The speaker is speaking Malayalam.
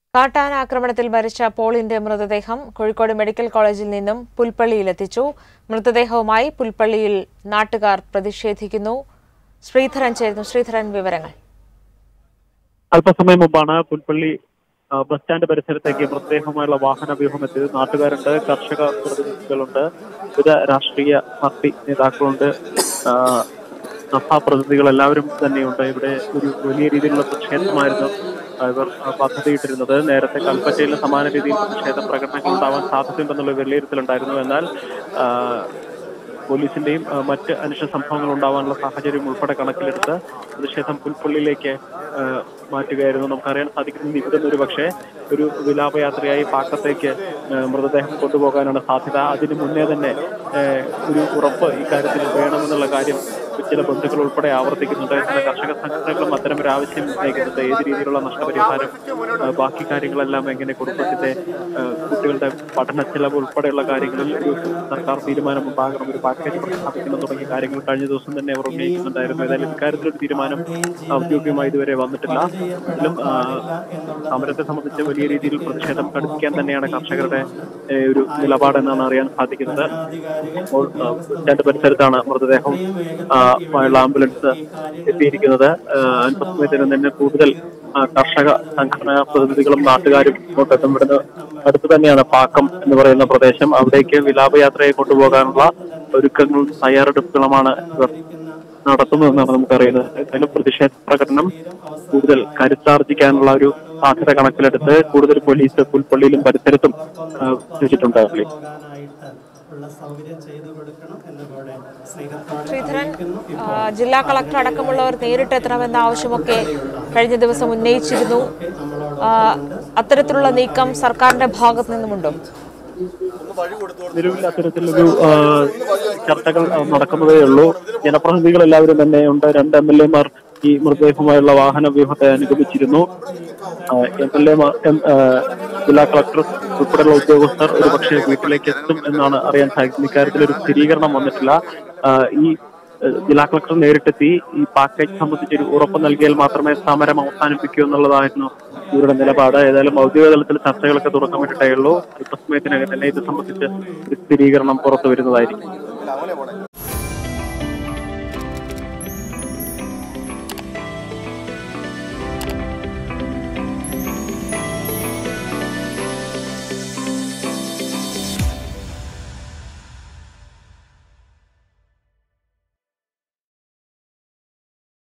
കാട്ടാന ആക്രമണത്തിൽ മരിച്ച പോളിന്റെ മൃതദേഹം കോഴിക്കോട് മെഡിക്കൽ കോളേജിൽ നിന്നും പുൽപ്പള്ളിയിലെത്തിച്ചു മൃതദേഹവുമായി പുൽപ്പള്ളിയിൽ നാട്ടുകാർ പ്രതിഷേധിക്കുന്നു ശ്രീധരൻ ചേരുന്നു ശ്രീധരൻ വിവരങ്ങൾ അല്പസമയം മുമ്പാണ് പുൽപ്പള്ളി ആ, ബസ് സ്റ്റാൻഡ് പരിസരത്തേക്ക് മൃതദേഹവുമായുള്ള വാഹന വ്യൂഹം എത്തിയത് നാട്ടുകാരുണ്ട് കർഷക പ്രതിനിധികളുണ്ട് വിവിധ രാഷ്ട്രീയ പാർട്ടി നേതാക്കളുണ്ട് ആ, സഭാ പ്രതിനിധികൾ എല്ലാവരും തന്നെയുണ്ട് ഇവിടെ ഒരു വലിയ രീതിയിലുള്ള പ്രതിഷേധമായിരുന്നു ആ, ഇവർ ആ, പദ്ധതിയിട്ടിരുന്നത് നേരത്തെ കൽപ്പറ്റയിൽ സമാന രീതിയിൽ പ്രതിഷേധ പ്രകടനങ്ങൾ ഉണ്ടാവാൻ സാധ്യതയുണ്ടെന്നുള്ള വിലയിരുത്തലുണ്ടായിരുന്നു എന്നാൽ ആ, പോലീസിന്റെയും ആ, മറ്റ് അനിഷ്ട സംഭവങ്ങൾ ഉണ്ടാവാനുള്ള സാഹചര്യം ഉൾപ്പെടെ കണക്കിലെടുത്ത് പ്രതിഷേധം പുൽപ്പള്ളിയിലേക്ക് ആ, മാറ്റുകയായിരുന്നു നമുക്കറിയാൻ സാധിക്കുന്നത് നിമിതം ഒരു പക്ഷേ ഒരു വിലാപയാത്രയായി പാക്കത്തേക്ക് ആ, മൃതദേഹം കൊണ്ടുപോകാനാണ് സാധ്യത അതിനു മുന്നേ തന്നെ ആ, ഒരു ഉറപ്പ് ഇക്കാര്യത്തിൽ വേണമെന്നുള്ള കാര്യം ചില ബന്ധുക്കൾ ഉൾപ്പെടെ ആവർത്തിക്കുന്നുണ്ട് ചില കർഷക സംഘടനകളും അത്തരം ഒരു ആവശ്യം ഉന്നയിക്കുന്നുണ്ട് ഏത് രീതിയിലുള്ള നഷ്ടപരിഹാരം ആ, ബാക്കി കാര്യങ്ങളെല്ലാം എങ്ങനെ കുടുംബത്തിന്റെ ആ, കുട്ടികളുടെ പഠന ചെലവ് ഉൾപ്പെടെയുള്ള കാര്യങ്ങളിൽ ഒരു സർക്കാർ തീരുമാനം ഉണ്ടാകണം ഒരു പാക്കേജ് പ്രഖ്യാപിക്കണം തുടങ്ങിയ കാര്യങ്ങൾ കഴിഞ്ഞ ദിവസം തന്നെ അവർ ഉന്നയിക്കുന്നുണ്ടായിരുന്നു ഏതായാലും ഇക്കാര്യത്തിൽ ഒരു തീരുമാനം ഔദ്യോഗികമായി ഇതുവരെ വന്നിട്ടില്ല എങ്കിലും ആ, സമരത്തെ സംബന്ധിച്ച് വലിയ രീതിയിൽ പ്രതിഷേധം കടുപ്പിക്കാൻ തന്നെയാണ് കർഷകരുടെ ഏ, ഒരു നിലപാടെന്നാണ് അറിയാൻ സാധിക്കുന്നത് അപ്പോൾ ആ, രണ്ട് പരിസരത്താണ് മൃതദേഹം ആ, മായുള്ള ആംബുലൻസ് എത്തിയിരിക്കുന്നത് ആ, അല്പസമയത്തിന് തന്നെ കൂടുതൽ ആ, കർഷക സംഘടനാ പ്രതിനിധികളും നാട്ടുകാരും ഇങ്ങോട്ടെത്തും ഇവിടുന്ന് അടുത്ത് തന്നെയാണ് പാക്കം എന്ന് പറയുന്ന പ്രദേശം അവിടേക്ക് വിലാപയാത്രയെ കൊണ്ടുപോകാനുള്ള ഒരുക്കങ്ങളും തയ്യാറെടുപ്പുകളുമാണ് ഇവർ നടത്തുന്നതെന്നാണ് നമുക്കറിയുന്നത് എന്തായാലും പ്രതിഷേധ പ്രകടനം കൂടുതൽ കരുത്താർജിക്കാനുള്ള ഒരു സാധ്യത കണക്കിലെടുത്ത് കൂടുതൽ പോലീസ് പുൽപ്പള്ളിയിലും പരിസരത്തും ആ, വെച്ചിട്ടുണ്ട് അല്ലേ ഉള്ള സൗകര്യം ചെയ്തു കൊടുക്കണം എന്നുകൂടെ സ്നേഹത്തോടെ ശ്രീധരൻ ആ, ജില്ലാ കളക്ടർ അടക്കമുള്ളവർ നേരിട്ടെത്തണമെന്ന ആവശ്യമൊക്കെ കഴിഞ്ഞ ദിവസം ഉന്നയിച്ചിരുന്നു ആ, അത്തരത്തിലുള്ള നീക്കം സർക്കാരിന്റെ ഭാഗത്തു നിന്നുമുണ്ടോ നിലവിൽ അത്തരത്തിലൊരു ആ, ചർച്ചകൾ ആ, നടക്കുന്നതേ ഉള്ളൂ ജനപ്രതിനിധികൾ എല്ലാവരും തന്നെ ഉണ്ട് രണ്ട് എം എൽ എമാർ ഈ മൃതദേഹവുമായുള്ള വാഹന വ്യൂഹത്തെ അനുഗമിച്ചിരുന്നു എം എൽ എമാർ ജില്ലാ കളക്ടർ ഉൾപ്പെടെയുള്ള ഉദ്യോഗസ്ഥർ ഒരുപക്ഷെ വീട്ടിലേക്ക് എത്തും എന്നാണ് അറിയാൻ സാധിക്കുന്നത് ഇക്കാര്യത്തിൽ ഒരു സ്ഥിരീകരണം വന്നിട്ടില്ല ആ, ഈ ഏഹ്, ജില്ലാ കളക്ടർ നേരിട്ടെത്തി ഈ പാക്കേജ് സംബന്ധിച്ച് ഒരു ഉറപ്പ് നൽകിയാൽ മാത്രമേ സമരം അവസാനിപ്പിക്കൂ എന്നുള്ളതായിരുന്നു ഇവരുടെ നിലപാട് ഏതായാലും ഔദ്യോഗിക തലത്തിൽ ചർച്ചകളൊക്കെ തുടക്കമിട്ടിട്ടേ ഉള്ളൂ അല്പസമയത്തിനകം തന്നെ ഇത് സംബന്ധിച്ച് ഒരു സ്ഥിരീകരണം പുറത്തു വരുന്നതായിരിക്കും